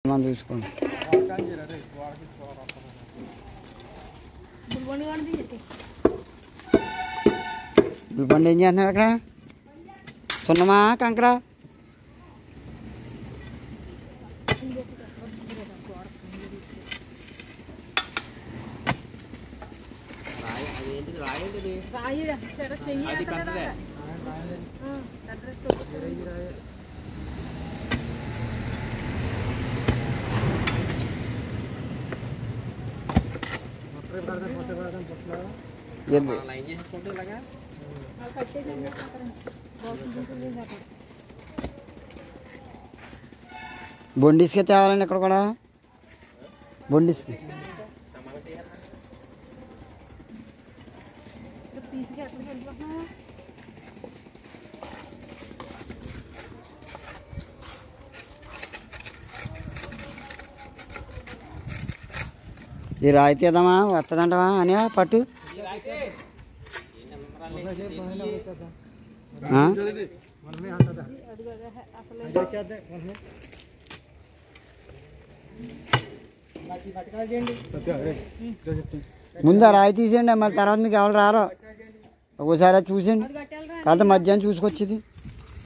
మనం చూసుకోండి బండి ఏం చేస్తున్నారు అక్కడ సున్నమా కంకర ఇది బొండిస్కే తేవాలండి ఇక్కడ కూడా బొండిస్కి ఈ రాయి తీద్దామా వస్తుందంటవా అని పట్టు ఆ? ముందు ఆ రాయి తీసేయండి మరి తర్వాత మీకు ఎవరు రారో ఒకసారి అది చూసేయండి కాదు మధ్యాహ్నం చూసుకొచ్చేది